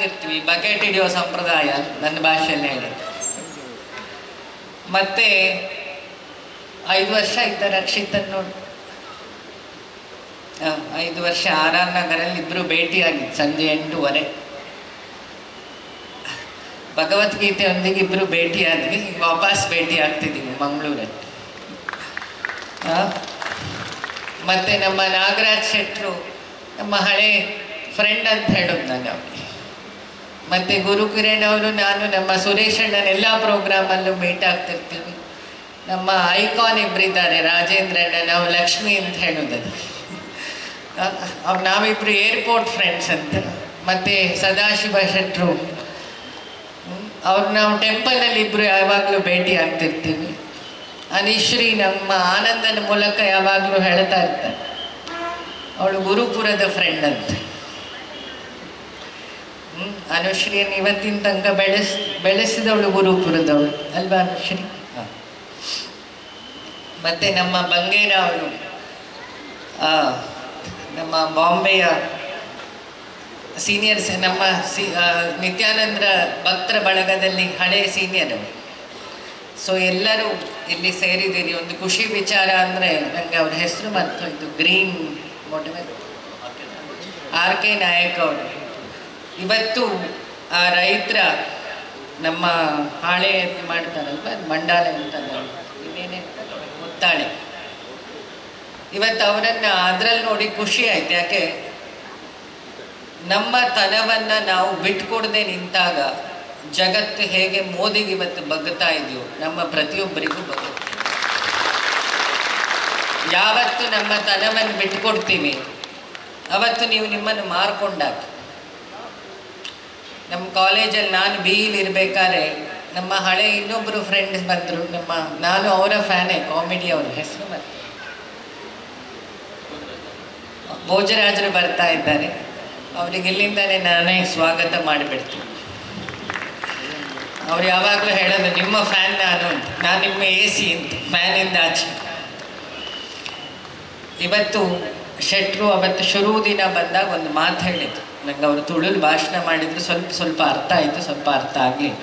ಆಗ್ತಿರ್ತೀವಿ bucket ಹಿಡಿಯೋ ಸಂಪ್ರದಾಯ ನನ್ನ ಭಾಷೆಯಲ್ಲಿ ಹೇಳಿ ಮತ್ತೆ ಐದು ವರ್ಷ ಇದ್ದ ರಕ್ಷಿತನ್ ನೋಡಿ ಆ, ಐದು ವರ್ಷ ಆರ್ ಆರ್ ನಗರಲ್ಲಿ ಇಬ್ರು ಭೇಟಿಯಾಗಿದ್ದು ಸಂಜೆ ಎಂಟೂವರೆ ಭಗವದ್ಗೀತೆಯೊಂದಿಗೆ ಇಬ್ರು ಭೇಟಿಯಾದ್ವಿ ಈಗ ವಾಪಸ್ ಭೇಟಿ ಆಗ್ತಿದ್ದೀವಿ ಮಂಗಳೂರಲ್ಲಿ ಆ, ಮತ್ತೆ ನಮ್ಮ ನಾಗರಾಜ್ ಶೆಟ್ರು ನಮ್ಮ ಹಳೆ ಫ್ರೆಂಡ್ ಅಂತ ಹೇಳೋದು ನಾನು ಅವ್ರಿಗೆ ಮತ್ತೆ ಗುರು ಕಿರಣ್ ಅವರು ನಾನು ನಮ್ಮ ಸುರೇಶ್ ಅಣ್ಣನ ಎಲ್ಲ ಪ್ರೋಗ್ರಾಮಲ್ಲೂ ಮೀಟ್ ಆಗ್ತಿರ್ತೀವಿ ನಮ್ಮ ಐಕಾನ್ ಇಬ್ಬರಿದ್ದಾರೆ ರಾಜೇಂದ್ರ ಅಣ್ಣ ನಾವು ಲಕ್ಷ್ಮಿ ಅಂತ ಹೇಳೋದದು ಅವ್ರು ನಾವಿಬ್ರು ಏರ್ಪೋರ್ಟ್ ಫ್ರೆಂಡ್ಸ್ ಅಂತ ಮತ್ತೆ ಸದಾಶಿವ ಶೆಟ್ರು ಅವ್ರು ನಾವು ಟೆಂಪಲ್ನಲ್ಲಿ ಇಬ್ಬರು ಯಾವಾಗಲೂ ಭೇಟಿ ಆಗ್ತಿರ್ತೀವಿ ಅನಿಶ್ರೀ ನಮ್ಮ ಆನಂದನ ಮೂಲಕ ಯಾವಾಗಲೂ ಹೇಳ್ತಾ ಇರ್ತಾರೆ ಅವಳು ಗುರುಪುರದ ಫ್ರೆಂಡ್ ಅಂತ ಹ್ಮ್ ಅನುಶ್ರೀಯನ್ನು ಇವತ್ತಿನ ತನಕ ಬೆಳೆಸ್ ಬೆಳೆಸಿದವಳು ಗುರುಪುರದವಳು ಅಲ್ವಾ ಅನುಶ್ರೀ ಹ. ಮತ್ತೆ ನಮ್ಮ ಬಂಗೇರ ಅವರು ಆ, ನಮ್ಮ ಬಾಂಬೆಯ ಸೀನಿಯರ್ಸ್ ನಮ್ಮ ಸಿ ಆ, ನಿತ್ಯಾನಂದ್ರ ಭಕ್ತರ ಬಳಗದಲ್ಲಿ ಹಳೆ ಸೀನಿಯರ್ ಅವರು ಸೊ ಎಲ್ಲರೂ ಇಲ್ಲಿ ಸೇರಿದ್ದೀರಿ ಒಂದು ಖುಷಿ ವಿಚಾರ ಅಂದರೆ ನನಗೆ ಅವ್ರ ಹೆಸರು ಮರ್ತೋಯ್ತು green motivate R K Nayak ಅವರು ಇವತ್ತು ಆ ರೈತರ ನಮ್ಮ ಹಾಳೆ ಮಾಡ್ತಾರಲ್ವ ಅದ್ ಮಂಡಾಲೆ ಅಂತ ಇನ್ನೇನೇ ಮುತ್ತಾಳೆ ಇವತ್ತು ಅವರನ್ನ ಅದ್ರಲ್ಲಿ ನೋಡಿ ಖುಷಿ ಆಯ್ತು ಯಾಕೆ ನಮ್ಮ ತನವನ್ನ ನಾವು ಬಿಟ್ಕೊಡದೆ ನಿಂತಾಗ ಜಗತ್ತು ಹೇಗೆ ಮೋದಿಗೆ ಇವತ್ತು ಬಗ್ಗುತ್ತಾ ಇದೆಯೋ ನಮ್ಮ ಪ್ರತಿಯೊಬ್ಬರಿಗೂ ಬಗ್ಗುತ್ತೆ ಯಾವತ್ತು ನಮ್ಮ ತನವನ್ನು ಬಿಟ್ಕೊಡ್ತೀವಿ ಅವತ್ತು ನೀವು ನಿಮ್ಮನ್ನು ಮಾರ್ಕೊಂಡಾಗ ನಮ್ಮ ಕಾಲೇಜಲ್ಲಿ ನಾನು ಬಿ ಇಲ್ ಇರ್ಬೇಕಾದ್ರೆ ನಮ್ಮ ಹಳೆ ಇನ್ನೊಬ್ಬರು ಫ್ರೆಂಡ್ಸ್ ಬಂದರು ನಮ್ಮ ನಾನು ಅವರ ಫ್ಯಾನೇ ಕಾಮಿಡಿ ಅವ್ರ ಹೆಸರು ಮತ್ತೆ ಭೋಜರಾಜರು ಬರ್ತಾ ಇದ್ದಾರೆ ಅವರಿಗೆ ಇಲ್ಲಿಂದಾನೆ ನಾನೇ ಸ್ವಾಗತ ಮಾಡಿಬಿಡ್ತೀನಿ ಅವ್ರು ಯಾವಾಗಲೂ ಹೇಳೋದು ನಿಮ್ಮ ಫ್ಯಾನ್ ನಾನು ಅಂತ ನಾನು ನಿಮ್ಮ ಎ ಸಿ ಅಂತ ಫ್ಯಾನಿಂದ ಆಚೆ ಇವತ್ತು ಶೆಟ್ರು ಅವತ್ತು ಶುರು ದಿನ ಬಂದಾಗ ಒಂದು ಮಾತು ಹೇಳಿದ್ರು ನಂಗೆ ಅವರು ತುಳುಲ್ ಭಾಷಣ ಮಾಡಿದ್ರು ಸ್ವಲ್ಪ ಸ್ವಲ್ಪ ಅರ್ಥ ಆಯಿತು ಸ್ವಲ್ಪ ಅರ್ಥ ಆಗಲಿಲ್ಲ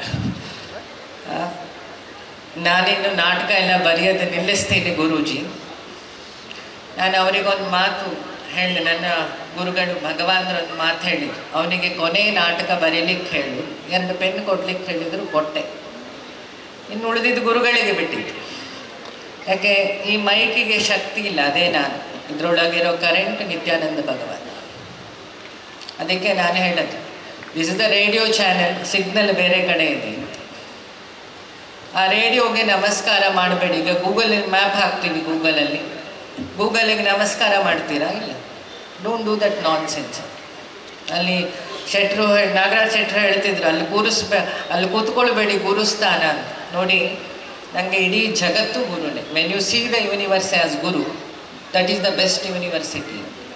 ನಾನಿನ್ನು ನಾಟಕ ಎಲ್ಲ ಬರೆಯೋದು ನಿಲ್ಲಿಸ್ತೀನಿ ಗುರೂಜಿ ನಾನು ಅವರಿಗೊಂದು ಮಾತು ಹೇಳಿ ನನ್ನ ಗುರುಗಳು ಭಗವಾನ್ರು ಒಂದು ಮಾತು ಹೇಳಿದ್ರು ಅವನಿಗೆ ಕೊನೆ ನಾಟಕ ಬರೀಲಿಕ್ಕೆ ಹೇಳು ಎರಡು ಪೆನ್ ಕೊಡ್ಲಿಕ್ಕೆ ಹೇಳಿದ್ರು ಕೊಟ್ಟೆ ಇನ್ನು ಉಳಿದಿದ್ದು ಗುರುಗಳಿಗೆ ಬಿಟ್ಟಿದ್ದು ಯಾಕೆ ಈ ಮೈಕಿಗೆ ಶಕ್ತಿ ಇಲ್ಲ ಅದೇ ನಾನು ಇದರೊಳಗಿರೋ ಕರೆಂಟ್ ನಿತ್ಯಾನಂದ ಭಗವಾನ್ ಅದಕ್ಕೆ ನಾನು ಹೇಳೋದು this is the radio channel signal ಬೇರೆ ಕಡೆ ಇದೆ ಅಂತ ಆ ರೇಡಿಯೋಗೆ ನಮಸ್ಕಾರ ಮಾಡಬೇಡಿ ಈಗ ಗೂಗಲ್ ಮ್ಯಾಪ್ ಹಾಕ್ತೀವಿ ಗೂಗಲಲ್ಲಿ ಗೂಗಲಿಗೆ ನಮಸ್ಕಾರ ಮಾಡ್ತೀರಾ ಇಲ್ಲ don't do that nonsense ಅಲ್ಲಿ ಶೆಟ್ರು ಹೇ- ನಾಗರಾಜ್ ಶೆಟ್ರು ಹೇಳ್ತಿದ್ರು ಅಲ್ಲಿ ಕೂರಿಸ್ಬೇ ಅಲ್ಲಿ ಕೂತ್ಕೊಳ್ಬೇಡಿ ಗುರುಸ್ಥಾನ ಅಂತ ನೋಡಿ ನನಗೆ ಇಡೀ ಜಗತ್ತು ಗುರುನೇ when you see the universe as guru that is the best university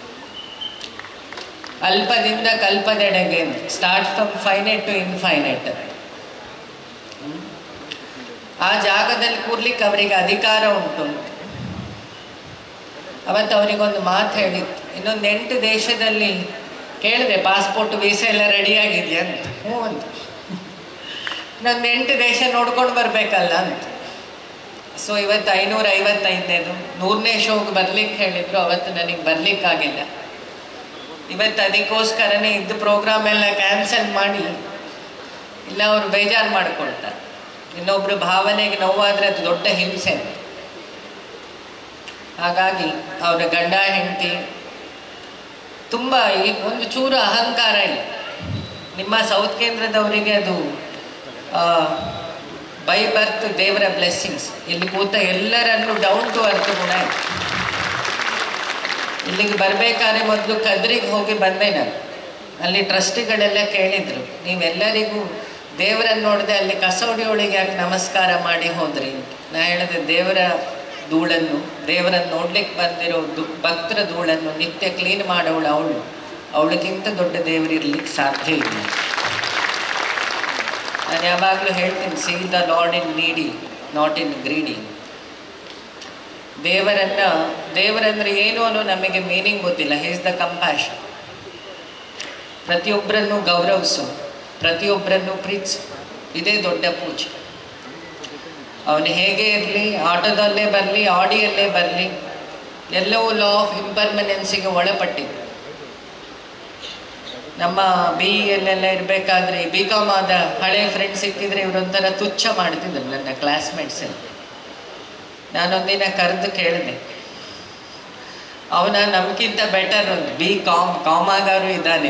ಅಲ್ಪದಿಂದ ಕಲ್ಪದೆಡೆಗೆ start from finite to infinite ಆ ಜಾಗದಲ್ಲಿ ಕೂರ್ಲಿಕ್ಕೆ ಅವರಿಗೆ ಅಧಿಕಾರ ಉಂಟು ಅವತ್ತು ಅವರಿಗೊಂದು ಮಾತು ಹೇಳಿತ್ತು ಇನ್ನೊಂದು ಎಂಟು ದೇಶದಲ್ಲಿ ಕೇಳಿದೆ ಪಾಸ್ಪೋರ್ಟ್ ವೀಸಾ ಎಲ್ಲ ರೆಡಿಯಾಗಿದೆಯಾ ಅಂತ ಹ್ಞೂ ಅಂತ ಇನ್ನೊಂದು ಎಂಟು ದೇಶ ನೋಡ್ಕೊಂಡು ಬರಬೇಕಲ್ಲ ಅಂತ ಸೊ ಇವತ್ತು ಐನೂರ ಐವತ್ತೈದನೇದು ನೂರನೇ ಶೋಗೆ ಬರ್ಲಿಕ್ಕೆ ಹೇಳಿದ್ರು ಅವತ್ತು ನನಗೆ ಬರ್ಲಿಕ್ಕಾಗಿಲ್ಲ ಇವತ್ತು ಅದಕ್ಕೋಸ್ಕರನೇ ಇದ್ದು ಪ್ರೋಗ್ರಾಮ್ ಎಲ್ಲ ಕ್ಯಾನ್ಸಲ್ ಮಾಡಿ ಇಲ್ಲ ಅವರು ಬೇಜಾರು ಮಾಡ್ಕೊಳ್ತಾರೆ ಇನ್ನೊಬ್ರು ಭಾವನೆಗೆ ನೋವಾದರೆ ಅದು ದೊಡ್ಡ ಹಿಂಸೆ ಹಾಗಾಗಿ ಅವರ ಗಂಡ ಹೆಂಡತಿ ತುಂಬ ಈ ಒಂದು ಚೂರು ಅಹಂಕಾರ ಇಲ್ಲ ನಿಮ್ಮ ಸೌತ್ ಕೇಂದ್ರದವರಿಗೆ ಅದು ಬೈ ಬರ್ತ್ ದೇವರ ಬ್ಲೆಸ್ಸಿಂಗ್ಸ್ ಇಲ್ಲಿ ಕೂತ ಎಲ್ಲರನ್ನು ಡೌನ್ ಟು ಅರ್ತ್ ಗುಣ ಇದೆ. ಇಲ್ಲಿಗೆ ಬರಬೇಕಾದ್ರೆ ಮೊದಲು ಕದ್ರಿಗೆ ಹೋಗಿ ಬಂದೆ ನಾನು ಅಲ್ಲಿ ಟ್ರಸ್ಟಿಗಳೆಲ್ಲ ಕೇಳಿದರು ನೀವೆಲ್ಲರಿಗೂ ದೇವರನ್ನು ನೋಡದೆ ಅಲ್ಲಿ ಕಸೋಡಿಯೊಳಗೆ ಯಾಕೆ ನಮಸ್ಕಾರ ಮಾಡಿ ಹೋದ್ರಿ ಅಂತ ನಾ ಹೇಳಿದೆ ದೇವರ ಧೂಳನ್ನು ದೇವರನ್ನು ನೋಡ್ಲಿಕ್ಕೆ ಬಂದಿರೋ ದು ಭಕ್ತರ ಧೂಳನ್ನು ನಿತ್ಯ ಕ್ಲೀನ್ ಮಾಡೋಳು ಅವಳು ಅವಳಿಗಿಂತ ದೊಡ್ಡ ದೇವರಿರ್ಲಿಕ್ಕೆ ಸಾಧ್ಯ ಇಲ್ಲ ನಾನು ಯಾವಾಗಲೂ ಹೇಳ್ತೀನಿ ಸಿ ದ ಲಾರ್ಡ್ ಇನ್ ನೀಡಿ ನಾಟ್ ಇನ್ ಗ್ರೀಡಿ ದೇವರನ್ನ ದೇವರಂದ್ರೆ ಏನು ಅನ್ನೋ ನಮಗೆ ಮೀನಿಂಗ್ ಗೊತ್ತಿಲ್ಲ ಹೀಸ್ ದ ಕಂಪ್ಯಾಷನ್ ಪ್ರತಿಯೊಬ್ಬರನ್ನು ಗೌರವಿಸು ಪ್ರತಿಯೊಬ್ಬರನ್ನು ಪ್ರೀತಿಸು ಇದೇ ದೊಡ್ಡ ಪೂಜೆ ಅವನು ಹೇಗೆ ಇರಲಿ ಆಟೋದಲ್ಲೇ ಬರಲಿ ಆಡಿಯಲ್ಲೇ ಬರಲಿ ಎಲ್ಲವೂ ಲಾ ಆಫ್ ಇಂಪರ್ಮನೆನ್ಸಿಗೆ ಒಳಪಟ್ಟಿದೆ ನಮ್ಮ ಬಿ ಎಲ್ಲೆಲ್ಲ ಇರಬೇಕಾದ್ರೆ ಬಿ ಕಾಮ್ ಆದ ಹಳೆ ಫ್ರೆಂಡ್ ಸಿಕ್ಕಿದ್ರೆ ಇವರೊಂಥರ ತುಚ್ಛ ಮಾಡ್ತಿದ್ರು ನನ್ನ ಕ್ಲಾಸ್ಮೇಟ್ಸ್ ಎಲ್ಲ ನಾನೊಂದಿನ ಕರೆದು ಕೇಳಿದೆ ಅವನ ನಮ್ಗಿಂತ ಬೆಟರ್ ಒಂದು ಬಿ ಕಾಮ್ ಕಾಮಾಗಾರು ಇದ್ದಾನೆ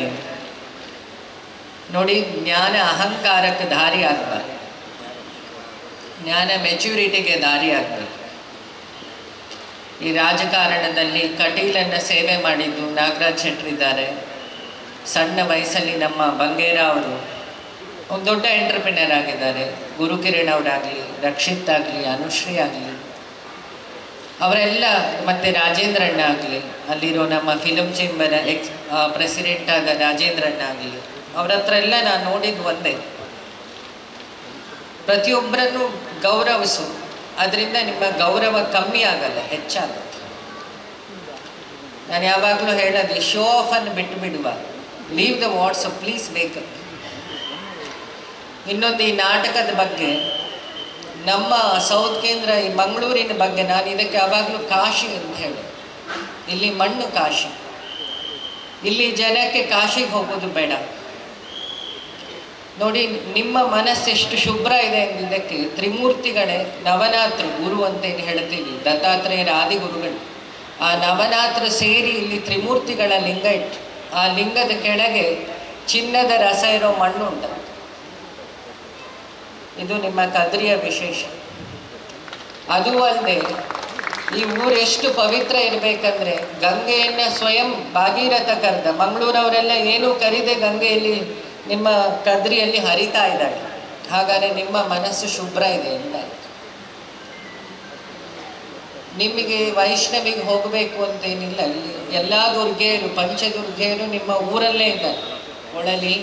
ನೋಡಿ ಜ್ಞಾನ ಅಹಂಕಾರಕ್ಕೆ ದಾರಿ ಆಗಬಾರ್ದು ಜ್ಞಾನ ಮೆಚ್ಯೂರಿಟಿಗೆ ದಾರಿ ಆಗಬೇಕು ಈ ರಾಜಕಾರಣದಲ್ಲಿ ಕಟೀಲನ್ನು ಸೇವೆ ಮಾಡಿದ್ದು ನಾಗರಾಜ್ ಶೆಟ್ರಿದ್ದಾರೆ ಸಣ್ಣ ವಯಸ್ಸಲ್ಲಿ ನಮ್ಮ ಬಂಗೇರ ಅವರು ಒಂದು ದೊಡ್ಡ ಎಂಟರ್ಪ್ರಿನರ್ ಆಗಿದ್ದಾರೆ ಗುರುಕಿರಣ್ ಅವರಾಗಲಿ ರಕ್ಷಿತ್ ಆಗಲಿ ಅನುಶ್ರೀ ಆಗಲಿ ಅವರೆಲ್ಲ ಮತ್ತು ರಾಜೇಂದ್ರಣ್ಣ ಆಗಲಿ ಅಲ್ಲಿರೋ ನಮ್ಮ ಫಿಲಮ್ ಚೇಂಬರ್ ಎಕ್ಸ್ ಪ್ರೆಸಿಡೆಂಟ್ ಆದ ರಾಜೇಂದ್ರಣ್ಣ ಆಗಲಿ ಅವ್ರ ಹತ್ರ ಎಲ್ಲ ನಾನು ನೋಡಿದ್ದು ಒಂದೇ ಪ್ರತಿಯೊಬ್ಬರನ್ನು ಗೌರವಿಸು ಅದರಿಂದ ನಿಮ್ಮ ಗೌರವ ಕಮ್ಮಿ ಆಗಲ್ಲ ಹೆಚ್ಚಾಗುತ್ತೆ ನಾನು ಯಾವಾಗಲೂ ಹೇಳೋದು ಶೋ ಆಫ್ ಅನ್ನು ಬಿಟ್ಟು ಬಿಡುವ ಲೀವ್ ದ ವಾಟ್ಸಪ್ ಪ್ಲೀಸ್ ಬೇಕು ಇನ್ನೊಂದು ಈ ನಾಟಕದ ಬಗ್ಗೆ ನಮ್ಮ ಸೌತ್ ಕೇಂದ್ರ ಈ ಮಂಗಳೂರಿನ ಬಗ್ಗೆ ನಾನು ಇದಕ್ಕೆ ಯಾವಾಗಲೂ ಕಾಶಿ ಅಂತ ಹೇಳಿ ಇಲ್ಲಿ ಮಣ್ಣು ಕಾಶಿ ಇಲ್ಲಿ ಜನಕ್ಕೆ ಕಾಶಿಗೆ ಹೋಗೋದು ಬೇಡ ನೋಡಿ ನಿಮ್ಮ ಮನಸ್ಸು ಎಷ್ಟು ಶುಭ್ರ ಇದೆ ಎಂದಿದ್ದಕ್ಕೆ ತ್ರಿಮೂರ್ತಿಗಳೇ ನವನಾತ್ರ ಗುರು ಅಂತೇನು ಹೇಳ್ತೀವಿ ದತ್ತಾತ್ರೇಯರ ಆದಿಗುರುಗಳು ಆ ನವನಾತ್ರ ಸೇರಿ ಇಲ್ಲಿ ತ್ರಿಮೂರ್ತಿಗಳ ಲಿಂಗ ಇಟ್ಟು ಆ ಲಿಂಗದ ಕೆಳಗೆ ಚಿನ್ನದ ರಸ ಇರೋ ಮಣ್ಣು ಉಂಟು ಇದು ನಿಮ್ಮ ಕದ್ರಿಯ ವಿಶೇಷ ಅದು ಅಲ್ಲದೆ ಈ ಊರು ಎಷ್ಟು ಪವಿತ್ರ ಇರಬೇಕಂದ್ರೆ ಗಂಗೆಯನ್ನು ಸ್ವಯಂ ಭಾಗೀರಥ ಕರೆದ ಮಂಗಳೂರವರೆಲ್ಲ ಏನೂ ಕರಿದೆ ಗಂಗೆಯಲ್ಲಿ ನಿಮ್ಮ ಕದ್ರಿಯಲ್ಲಿ ಹರಿತಾ ಇದ್ದಾಳೆ ಹಾಗಾದರೆ ನಿಮ್ಮ ಮನಸ್ಸು ಶುಭ್ರ ಇದೆ ಎಂದಾಯ್ತು ನಿಮಗೆ ವೈಷ್ಣವಿಗೆ ಹೋಗಬೇಕು ಅಂತೇನಿಲ್ಲ ಇಲ್ಲಿ ಎಲ್ಲ ದುರ್ಗೆಯರು ಪಂಚದುರ್ಗೆಯರು ನಿಮ್ಮ ಊರಲ್ಲೇ ಇದ್ದಾರೆ ಒಳಲಿ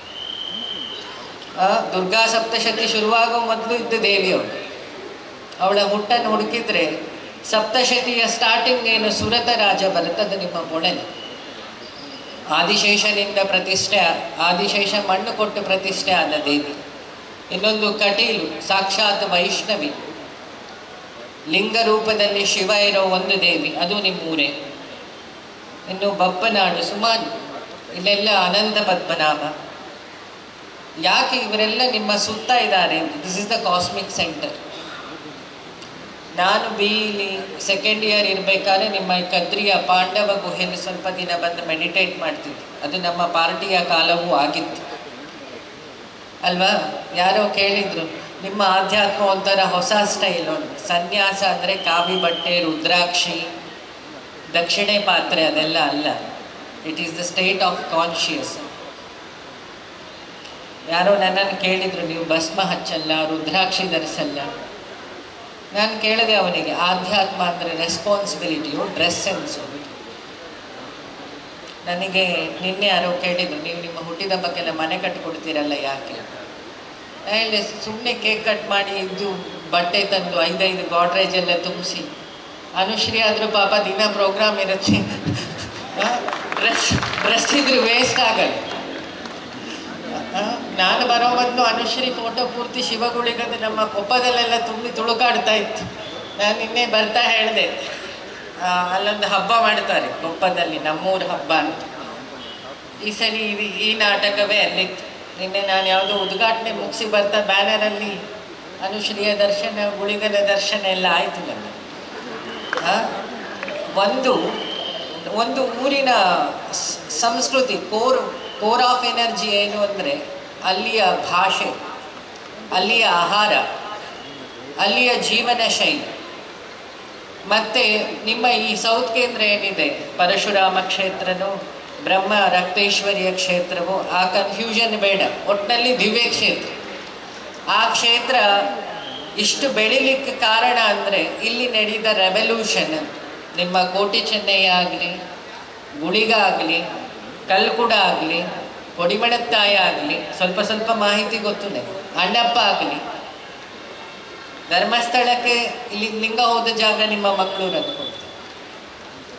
ಆ, ದುರ್ಗಾ ಸಪ್ತಶತಿ ಶುರುವಾಗೋ ಮೊದಲು ಇದ್ದ ದೇವಿಯವಳು ಅವಳ ಹುಟ್ಟನ್ನು ಹುಡುಕಿದ್ರೆ ಸಪ್ತಶತಿಯ ಸ್ಟಾರ್ಟಿಂಗ್ ಏನು ಸುರತ ರಾಜ ಬರುತ್ತದೆ ನಿಮ್ಮ ಮೊಳಲಿ ಆದಿಶೇಷನಿಂದ ಪ್ರತಿಷ್ಠೆ ಆದಿಶೇಷ ಮಣ್ಣು ಕೊಟ್ಟು ಪ್ರತಿಷ್ಠೆ ಆದ ದೇವಿ ಇನ್ನೊಂದು ಕಟೀಲು ಸಾಕ್ಷಾತ್ ವೈಷ್ಣವಿ ಲಿಂಗ ರೂಪದಲ್ಲಿ ಶಿವ ಇರೋ ಒಂದು ದೇವಿ ಅದು ನಿಮ್ಮೂರೇ ಇನ್ನು ಬಪ್ಪನಾಡು ಸುಮಾರು ಇಲ್ಲೆಲ್ಲ ಅನಂತ ಪದ್ಮನಾಭ ಯಾಕೆ ಇವರೆಲ್ಲ ನಿಮ್ಮ ಸುತ್ತ ಇದ್ದಾರೆ this is the cosmic centre ನಾನು ಬಿ ಇಲ್ಲಿ ಸೆಕೆಂಡ್ ಇಯರ್ ಇರಬೇಕಾದ್ರೆ ನಿಮ್ಮ ಈ ಕದ್ರಿಯ ಪಾಂಡವ ಗುಹೆಯಲ್ಲಿ ಸ್ವಲ್ಪ ದಿನ ಬಂದು ಮೆಡಿಟೇಟ್ ಮಾಡ್ತಿದ್ದೆ ಅದು ನಮ್ಮ ಪಾರ್ಟಿಯ ಕಾಲವೂ ಆಗಿತ್ತು ಅಲ್ವಾ ಯಾರೋ ಕೇಳಿದ್ರು ನಿಮ್ಮ ಆಧ್ಯಾತ್ಮ ಒಂಥರ ಹೊಸ ಸ್ಟೈಲ್ ಉಂಟು ಸನ್ಯಾಸ ಅಂದರೆ ಕಾವಿ ಬಟ್ಟೆ ರುದ್ರಾಕ್ಷಿ ದಕ್ಷಿಣೆ ಪಾತ್ರೆ ಅದೆಲ್ಲ ಅಲ್ಲ it is the state of conscious ಯಾರೋ ನನ್ನನ್ನು ಕೇಳಿದ್ರು ನೀವು ಭಸ್ಮ ಹಚ್ಚಲ್ಲ ರುದ್ರಾಕ್ಷಿ ಧರಿಸಲ್ಲ ನಾನು ಕೇಳಿದೆ ಅವನಿಗೆ ಆಧ್ಯಾತ್ಮ ಅಂದರೆ ರೆಸ್ಪಾನ್ಸಿಬಿಲಿಟಿಯು ಡ್ರೆಸ್ ಸೆನ್ಸು ನನಗೆ ನಿನ್ನೆ ಯಾರೋ ಕೇಳಿದ್ರು ನೀವು ನಿಮ್ಮ ಹುಟ್ಟಿದ ಬಗ್ಗೆಲ್ಲ ಮನೆ ಕಟ್ಟಿಕೊಡ್ತೀರಲ್ಲ ಯಾಕೆ ನಾನು ಹೇಳಿದೆ ಸುಮ್ಮನೆ ಕೇಕ್ ಕಟ್ ಮಾಡಿ ಇದು ಬಟ್ಟೆ ತಂದು ಐದೈದು ಗಾಡ್ರೇಜ್ ಎಲ್ಲ ತುಂಬಿಸಿ ಅನುಶ್ರೀ ಆದರೂ ಪಾಪ ದಿನ ಪ್ರೋಗ್ರಾಮ್ ಇರುತ್ತೆ ಡ್ರೆಸ್ ಡ್ರೆಸ್ ಇದ್ರೆ ವೇಸ್ಟ್ ಆಗಲ್ಲ ಆ, ನಾನು ಬರೋ ಮೊದಲು ಅನುಶ್ರೀ ಫೋಟೋ ಪೂರ್ತಿ ಶಿವಗುಳಿಗದು ನಮ್ಮ ಕೊಪ್ಪದಲ್ಲೆಲ್ಲ ತುಂಬಿ ತುಳುಕಾಡ್ತಾ ಇತ್ತು ನಾನು ನಿನ್ನೆ ಬರ್ತಾ ಹೇಳಿದೆ ಅಲ್ಲೊಂದು ಹಬ್ಬ ಮಾಡ್ತಾರೆ ಕೊಪ್ಪದಲ್ಲಿ ನಮ್ಮೂರ ಹಬ್ಬ ಅಂತ ಈ ಸರಿ ಇದು ಈ ನಾಟಕವೇ ಅಲ್ಲಿತ್ತು ನಿನ್ನೆ ನಾನು ಯಾವುದೋ ಉದ್ಘಾಟನೆ ಮುಗಿಸಿ ಬರ್ತಾ ಬ್ಯಾನರಲ್ಲಿ ಅನುಶ್ರೀಯ ದರ್ಶನ ಗುಳಿಗನ ದರ್ಶನ ಎಲ್ಲ ಆಯಿತು ನನಗೆ ಆ, ಒಂದು ಒಂದು ಊರಿನ ಸ್- ಸಂಸ್ಕೃತಿ ಕೋರ್ ಕೋರ್ ಆಫ್ ಎನರ್ಜಿ ಏನು ಅಂದರೆ ಅಲ್ಲಿಯ ಭಾಷೆ ಅಲ್ಲಿಯ ಆಹಾರ ಅಲ್ಲಿಯ ಜೀವನ ಶೈಲಿ ಮತ್ತು ನಿಮ್ಮ ಈ ಸೌತ್ ಕೇಂದ್ರ ಏನಿದೆ ಪರಶುರಾಮ ಕ್ಷೇತ್ರನೋ ಬ್ರಹ್ಮ ರಕ್ತೇಶ್ವರಿಯ ಕ್ಷೇತ್ರವೋ ಆ ಕನ್ಫ್ಯೂಷನ್ ಬೇಡ ಒಟ್ಟಿನಲ್ಲಿ ದಿವ್ಯ ಕ್ಷೇತ್ರ ಆ ಕ್ಷೇತ್ರ ಇಷ್ಟು ಬೆಳಿಲಿಕ್ಕೆ ಕಾರಣ ಅಂದರೆ ಇಲ್ಲಿ ನಡೆದ ರೆವಲ್ಯೂಷನ್ ನಿಮ್ಮ ಕೋಟಿ ಚೆನ್ನಯ್ಯ ಆಗಲಿ ಗುಳಿಗ ಆಗಲಿ ಕಲ್ಕುಡ ಆಗಲಿ ಕೊಡಿಮಣತ್ತಾಯ ಆಗಲಿ ಸ್ವಲ್ಪ ಸ್ವಲ್ಪ ಮಾಹಿತಿ ಗೊತ್ತು ನನಗೆ ಅಣ್ಣಪ್ಪ ಆಗಲಿ ಧರ್ಮಸ್ಥಳಕ್ಕೆ ಇಲ್ಲಿ ಲಿಂಗ ಹೋದ ಜಾಗ ನಿಮ್ಮ ಮಂಗಳೂರು ಅಂದ್ಕೊಳ್ತಾರೆ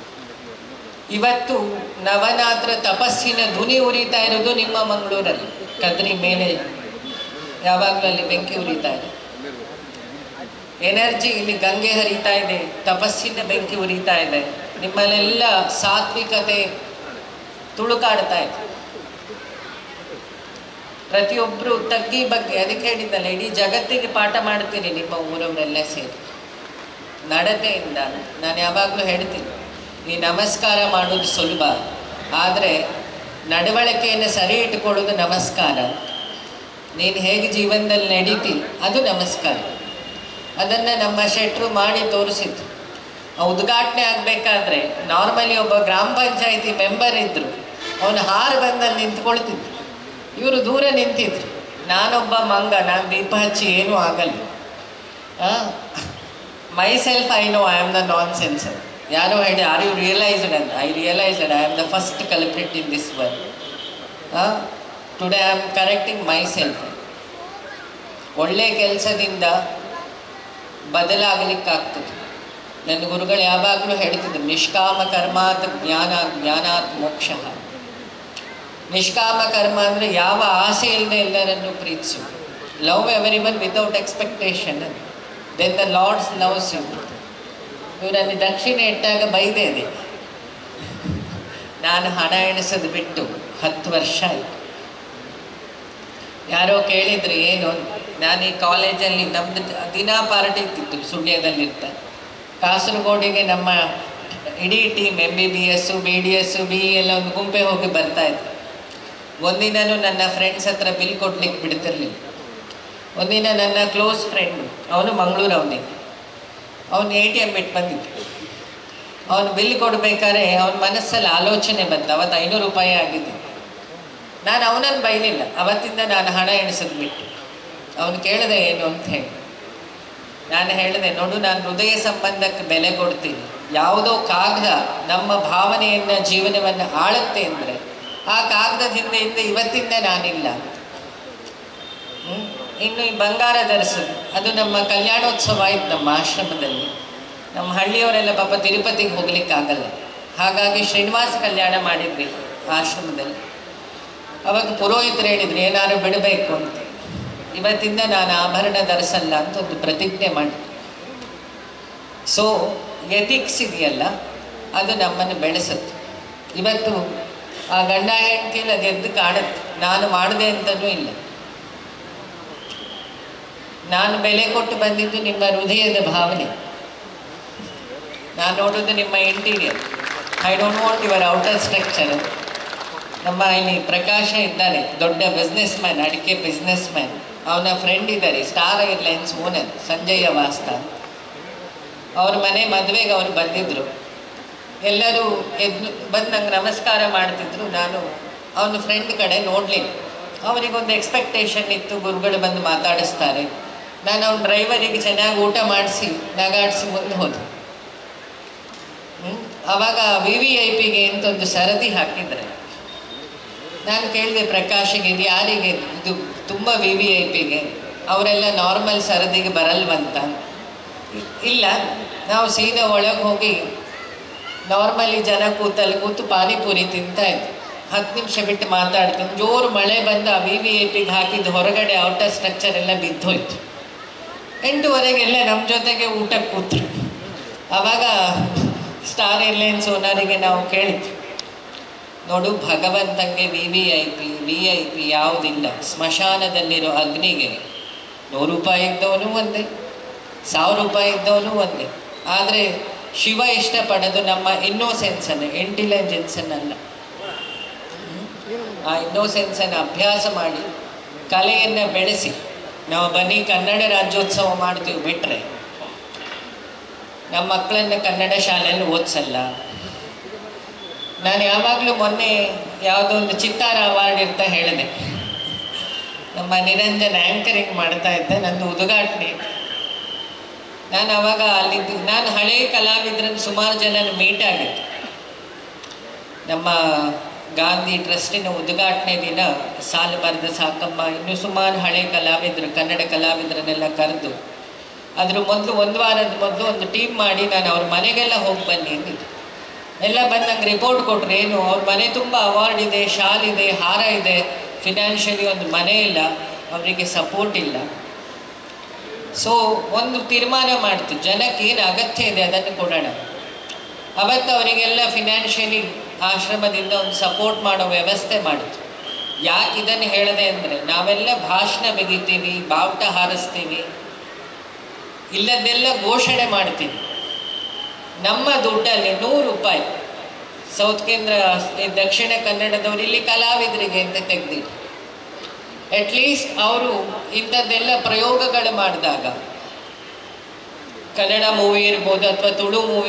ಇವತ್ತು ನವನಾತ್ರ ತಪಸ್ಸಿನ ಧ್ವನಿ ಉರಿತಾ ಇರೋದು ನಿಮ್ಮ ಮಂಗಳೂರಲ್ಲಿ ಕದ್ರಿ ಮೇಲೆ ಯಾವಾಗಲೂ ಅಲ್ಲಿ ಬೆಂಕಿ ಉರಿತಾ ಇದೆ ಎನರ್ಜಿ ಇಲ್ಲಿ ಗಂಗೆ ಹರಿತಾ ಇದೆ ತಪಸ್ಸಿನ ಬೆಂಕಿ ಉರಿತಾ ಇದೆ ನಿಮ್ಮಲ್ಲೆಲ್ಲ ಸಾತ್ವಿಕತೆ ತುಳುಕಾಡ್ತಾ ಇದೆ ಪ್ರತಿಯೊಬ್ಬರು ತಗ್ಗಿ ಬಗ್ಗೆ ಅದಕ್ಕೆ ಹೇಳಿದ್ದಲ್ಲ ಇಡೀ ಜಗತ್ತಿಗೆ ಪಾಠ ಮಾಡ್ತೀರಿ ನಿಮ್ಮ ಊರವರೆಲ್ಲ ಸೇರಿ ನಡತೆಯಿಂದ ನಾನು ಯಾವಾಗಲೂ ಹೇಳ್ತೀನಿ ಈ ನಮಸ್ಕಾರ ಮಾಡೋದು ಸುಲಭ ಆದರೆ ನಡವಳಿಕೆಯನ್ನು ಸರಿ ಇಟ್ಕೊಳ್ಳೋದು ನಮಸ್ಕಾರ ನೀನು ಹೇಗೆ ಜೀವನದಲ್ಲಿ ನಡೀತಿ ಅದು ನಮಸ್ಕಾರ ಅದನ್ನು ನಮ್ಮ ಶೆಟ್ರು ಮಾಡಿ ತೋರಿಸಿದ್ರು ಆ ಉದ್ಘಾಟನೆ ಆಗಬೇಕಾದ್ರೆ ನಾರ್ಮಲಿ ಒಬ್ಬ ಗ್ರಾಮ ಪಂಚಾಯಿತಿ ಮೆಂಬರ್ ಇದ್ದರು ಅವನು ಹಾರು ಬಂದಲ್ಲಿ ನಿಂತ್ಕೊಳ್ತಿದ್ರು ಇವರು ದೂರ ನಿಂತಿದ್ರು ನಾನೊಬ್ಬ ಮಂಗ ನಾನು ದೀಪ ಹಚ್ಚಿ ಏನೂ ಆಗಲ್ಲ myself I know I am the non sensor ಯಾರೋ ಹೇಳಿ ಆರ್ ಯು ರಿಯಲೈಸ್ಡ್ ಅಂತ I realised I am the first culprit in this word today I am correcting myself ಒಳ್ಳೆ ಕೆಲಸದಿಂದ ಬದಲಾಗಲಿಕ್ಕಾಗ್ತದೆ ನನ್ನ ಗುರುಗಳು ಯಾವಾಗಲೂ ಹೇಳ್ತಿದ್ರು ನಿಷ್ಕಾಮ ಕರ್ಮಾತ್ ಜ್ಞಾನ ಜ್ಞಾನಾತ್ ಮೋಕ್ಷ ನಿಷ್ಕಾಮ ಕರ್ಮ ಅಂದರೆ ಯಾವ ಆಸೆ ಇಲ್ಲದೆ ಎಲ್ಲರನ್ನು ಪ್ರೀತಿಸು love everyone without expectation then the lord's loves you ಇವರಲ್ಲಿ ದಕ್ಷಿಣೆ ಇಟ್ಟಾಗ ಬೈದೆ ಇದೆ ನಾನು ಹಣ ಎಣಿಸೋದು ಬಿಟ್ಟು ಹತ್ತು ವರ್ಷ ಆಯಿತು ಯಾರೋ ಕೇಳಿದ್ರು ಏನು ನಾನು ಈ ಕಾಲೇಜಲ್ಲಿ ನಮ್ಮದು ದಿನಾ ಪಾರ್ಟಿ ಇರ್ತಿತ್ತು ಸುಳ್ಯದಲ್ಲಿರ್ತಾರೆ ಕಾಸರಗೋಡಿಗೆ ನಮ್ಮ ಇಡೀ team M B B S B D S B E ಎಲ್ಲ ಒಂದು ಗುಂಪೆ ಹೋಗಿ ಬರ್ತಾ ಇತ್ತು ಒಂದಿನನೂ ನನ್ನ ಫ್ರೆಂಡ್ಸ್ ಹತ್ರ ಬಿಲ್ ಕೊಡ್ಲಿಕ್ಕೆ ಬಿಡ್ತಿರ್ಲಿಲ್ಲ ಒಂದಿನ ನನ್ನ ಕ್ಲೋಸ್ ಫ್ರೆಂಡು ಅವನು ಮಂಗಳೂರು ಅವನಿಗೆ ಅವನು ಎ ಟಿ ಎಮ್ ಬಿಟ್ಟು ಬಂದಿದ್ದ ಅವನು ಬಿಲ್ ಕೊಡಬೇಕಾದ್ರೆ ಅವನ ಮನಸ್ಸಲ್ಲಿ ಆಲೋಚನೆ ಬಂತು ಅವತ್ತು ಐನೂರು ರೂಪಾಯಿ ಆಗಿದ್ದು ನಾನು ಅವನನ್ನು ಬೈಲಿಲ್ಲ ಅವತ್ತಿಂದ ನಾನು ಹಣ ಎಣಿಸೋದು ಬಿಟ್ಟು ಅವನು ಕೇಳಿದೆ ಏನು ಅಂತ ಹೇಳಿ ನಾನು ಹೇಳಿದೆ ನೋಡು ನಾನು ಹೃದಯ ಸಂಬಂಧಕ್ಕೆ ಬೆಲೆ ಕೊಡ್ತೀನಿ ಯಾವುದೋ ಕಾಗದ ನಮ್ಮ ಭಾವನೆಯನ್ನು ಜೀವನವನ್ನು ಆಳುತ್ತೆ ಅಂದರೆ ಆ ಕಾಗದದ ಹಿಂದೆ ಹಿಂದೆ ಇವತ್ತಿಂದ ನಾನಿಲ್ಲ ಹ್ಮ್? ಇನ್ನು ಈ ಬಂಗಾರ ಧರಿಸೋದು ಅದು ನಮ್ಮ ಕಲ್ಯಾಣೋತ್ಸವ ಆಯ್ತು ನಮ್ಮ ಆಶ್ರಮದಲ್ಲಿ ನಮ್ಮ ಹಳ್ಳಿಯವರೆಲ್ಲ ಪಾಪ ತಿರುಪತಿಗೆ ಹೋಗ್ಲಿಕ್ಕಾಗಲ್ಲ ಹಾಗಾಗಿ ಶ್ರೀನಿವಾಸ ಕಲ್ಯಾಣ ಮಾಡಿದ್ವಿ ಆಶ್ರಮದಲ್ಲಿ ಅವಾಗ ಪುರೋಹಿತರು ಹೇಳಿದ್ರು ಏನಾದ್ರು ಬಿಡಬೇಕು ಅಂತ ಇವತ್ತಿಂದ ನಾನು ಆಭರಣ ಧರಿಸಲ್ಲ ಅಂತ ಒಂದು ಪ್ರತಿಜ್ಞೆ ಮಾಡಿ ಸೊ ಎಥಿಕ್ಸ್ ಇದೆಯಲ್ಲ ಅದು ನಮ್ಮನ್ನು ಬೆಳೆಸುತ್ತೆ ಇವತ್ತು ಆ ಗಂಡ ಹೆಂಡತಿಯಲ್ಲಿ ಅದು ಎದ್ದು ಕಾಣುತ್ತೆ ನಾನು ಮಾಡಿದೆ ಅಂತಲೂ ಇಲ್ಲ ನಾನು ಬೆಲೆ ಕೊಟ್ಟು ಬಂದಿದ್ದು ನಿಮ್ಮ ಹೃದಯದ ಭಾವನೆ ನಾನು ನೋಡೋದು ನಿಮ್ಮ interior I don't want your outer structure ನಮ್ಮ ಇಲ್ಲಿ ಪ್ರಕಾಶ ಇದ್ದಾನೆ ದೊಡ್ಡ ಬಿಸ್ನೆಸ್ ಮ್ಯಾನ್ ಅಡಿಕೆ ಬಿಸ್ನೆಸ್ ಮ್ಯಾನ್ ಅವನ ಫ್ರೆಂಡ್ ಇದ್ದಾರೆ ಸ್ಟಾರ್ ಏರ್ಲೈನ್ಸ್ ಓನರ್ ಸಂಜಯ ವಾಸ್ತ ಅವ್ರ ಮನೆ ಮದುವೆಗೆ ಅವ್ರು ಬಂದಿದ್ದರು ಎಲ್ಲರೂ ಎದ್ದು ಬಂದು ನಂಗೆ ನಮಸ್ಕಾರ ಮಾಡ್ತಿದ್ರು ನಾನು ಅವನ ಫ್ರೆಂಡ್ ಕಡೆ ನೋಡಲಿಲ್ಲ ಅವನಿಗೊಂದು ಎಕ್ಸ್ಪೆಕ್ಟೇಷನ್ ಇತ್ತು ಗುರುಗಳು ಬಂದು ಮಾತಾಡಿಸ್ತಾರೆ ನಾನು ಅವ್ನ ಡ್ರೈವರಿಗೆ ಚೆನ್ನಾಗಿ ಊಟ ಮಾಡಿಸಿ ನಗಾಡಿಸಿ ಮುಂದೆ ಹೋದೆ ಹ್ಮ್? ಆವಾಗ ವಿ ವಿ ಐ ಪಿಗೆ ಅಂತ ಒಂದು ಸರದಿ ಹಾಕಿದ್ದಾರೆ ನಾನು ಕೇಳಿದೆ ಪ್ರಕಾಶಿಗೆ ಇದು ಯಾರಿಗೆ ಇದು ತುಂಬ ವಿ ವಿ ಐ ಪಿಗೆ ಅವರೆಲ್ಲ ನಾರ್ಮಲ್ ಸರದಿಗೆ ಬರಲ್ವಂತ ಇ- ಇಲ್ಲ ನಾವು ಸೀದಾ ಒಳಗೆ ಹೋಗಿ ನಾರ್ಮಲಿ ಜನ ಕೂತಲ್ಲಿ ಕೂತು ಪಾನಿಪುರಿ ತಿಂತಾ ಇದ್ವಿ ಹತ್ತು ನಿಮಿಷ ಬಿಟ್ಟು ಮಾತಾಡ್ತೀನಿ ಜೋರು ಮಳೆ ಬಂದು ಆ ವಿ ವಿ ಐ ಪಿಗೆ ಹಾಕಿದ್ದು ಹೊರಗಡೆ ಔಟರ್ ಸ್ಟ್ರಕ್ಚರ್ ಎಲ್ಲ ಬಿದ್ದೋಯ್ತು ಎಂಟುವರೆಗೆಲ್ಲ ನಮ್ಮ ಜೊತೆಗೆ ಊಟಕ್ಕೆ ಕೂತ್ರು ಆವಾಗ ಸ್ಟಾರ್ ಏರ್ಲೈನ್ಸ್ ಓನರಿಗೆ ನಾವು ಕೇಳಿದ್ವಿ ನೋಡು ಭಗವಂತಂಗೆ V V I P V I P ಯಾವುದಿಲ್ಲ ಸ್ಮಶಾನದಲ್ಲಿರೋ ಅಗ್ನಿಗೆ ನೂರು ರೂಪಾಯಿ ಇದ್ದವನು ಒಂದೇ ಸಾವಿರ ರೂಪಾಯಿ ಇದ್ದವನು ಒಂದೇ ಆದರೆ ಶಿವ ಇಷ್ಟಪಡೋದು ನಮ್ಮ ಇನ್ನೋಸೆನ್ಸನ್ನು ಇಂಟೆಲಿಜೆನ್ಸನ್ನಲ್ಲ ಆ ಇನ್ನೋಸೆನ್ಸನ್ನು ಅಭ್ಯಾಸ ಮಾಡಿ ಕಲೆಯನ್ನು ಬೆಳೆಸಿ ನಾವು ಬನ್ನಿ ಕನ್ನಡ ರಾಜ್ಯೋತ್ಸವ ಮಾಡ್ತೀವಿ ಬಿಟ್ಟರೆ ನಮ್ಮ ಮಕ್ಕಳನ್ನು ಕನ್ನಡ ಶಾಲೆಯಲ್ಲಿ ಓದಿಸಲ್ಲ ನಾನು ಯಾವಾಗಲೂ ಮೊನ್ನೆ ಯಾವುದೋ ಒಂದು ಚಿತ್ತಾರ ಅವಾರ್ಡ್ ಅಂತ ಹೇಳಿದೆ ನಮ್ಮ ನಿರಂಜನ್ ಆ್ಯಂಕರಿಂಗ್ ಮಾಡ್ತಾ ಇದ್ದೆ ನಂದು ಉದ್ಘಾಟನೆ ನಾನು ಅವಾಗ ಅಲ್ಲಿದ್ದು ನಾನು ಹಳೆಯ ಕಲಾವಿದ್ರನ್ನು ಸುಮಾರು ಜನ ಮೀಟ್ ಆಗಿದ್ದೆ ನಮ್ಮ ಗಾಂಧಿ ಟ್ರಸ್ಟಿನ ಉದ್ಘಾಟನೆ ದಿನ ಸಾಲು ಬರೆದ ಸಾಕಮ್ಮ ಇನ್ನೂ ಸುಮಾರು ಹಳೆ ಕಲಾವಿದರು ಕನ್ನಡ ಕಲಾವಿದರನ್ನೆಲ್ಲ ಕರೆದು ಅದ್ರ ಮೊದಲು ಒಂದು ವಾರದ ಮೊದಲು ಒಂದು ಟೀಮ್ ಮಾಡಿ ನಾನು ಅವ್ರ ಮನೆಗೆಲ್ಲ ಹೋಗಿ ಬನ್ನಿ ಅಂದಿದ್ದು ಎಲ್ಲ ಬಂದು ನಂಗೆ ರಿಪೋರ್ಟ್ ಕೊಟ್ರು ಏನು ಅವ್ರ ಮನೆ ತುಂಬ ಅವಾರ್ಡ್ ಇದೆ ಶಾಲ್ ಇದೆ ಹಾರ ಇದೆ ಫಿನಾನ್ಷಿಯಲಿ ಒಂದು ಮನೆ ಇಲ್ಲ ಅವರಿಗೆ ಸಪೋರ್ಟ್ ಇಲ್ಲ ಸೊ ಒಂದು ತೀರ್ಮಾನ ಮಾಡ್ತು ಜನಕ್ಕೆ ಏನು ಅಗತ್ಯ ಇದೆ ಅದನ್ನು ಕೊಡೋಣ ಅವತ್ತು ಅವರಿಗೆಲ್ಲ ಫಿನಾನ್ಷಿಯಲಿ ಆಶ್ರಮದಿಂದ ಒಂದು ಸಪೋರ್ಟ್ ಮಾಡೋ ವ್ಯವಸ್ಥೆ ಮಾಡಿತು ಯಾಕೆ ಇದನ್ನು ಹೇಳದೆ ಅಂದರೆ ನಾವೆಲ್ಲ ಭಾಷಣ ಬಿಗಿತೀವಿ ಬಾವುಟ ಹಾರಿಸ್ತೀವಿ ಇಲ್ಲದೆಲ್ಲ ಘೋಷಣೆ ಮಾಡ್ತೀವಿ ನಮ್ಮ ದುಡ್ಡಲ್ಲಿ ನೂರು ರೂಪಾಯಿ ಸೌತ್ ಕೇಂದ್ರ ಈ ದಕ್ಷಿಣ ಕನ್ನಡದವ್ರು ಇಲ್ಲಿ ಕಲಾವಿದರಿಗೆ ಅಂತ ತೆಗೆದಿಟ್ಟು ಅಟ್ಲೀಸ್ಟ್ ಅವರು ಇಂಥದ್ದೆಲ್ಲ ಪ್ರಯೋಗಗಳು ಮಾಡಿದಾಗ ಕನ್ನಡ ಮೂವಿ ಇರ್ಬೋದು ಅಥವಾ ತುಳು ಮೂವಿ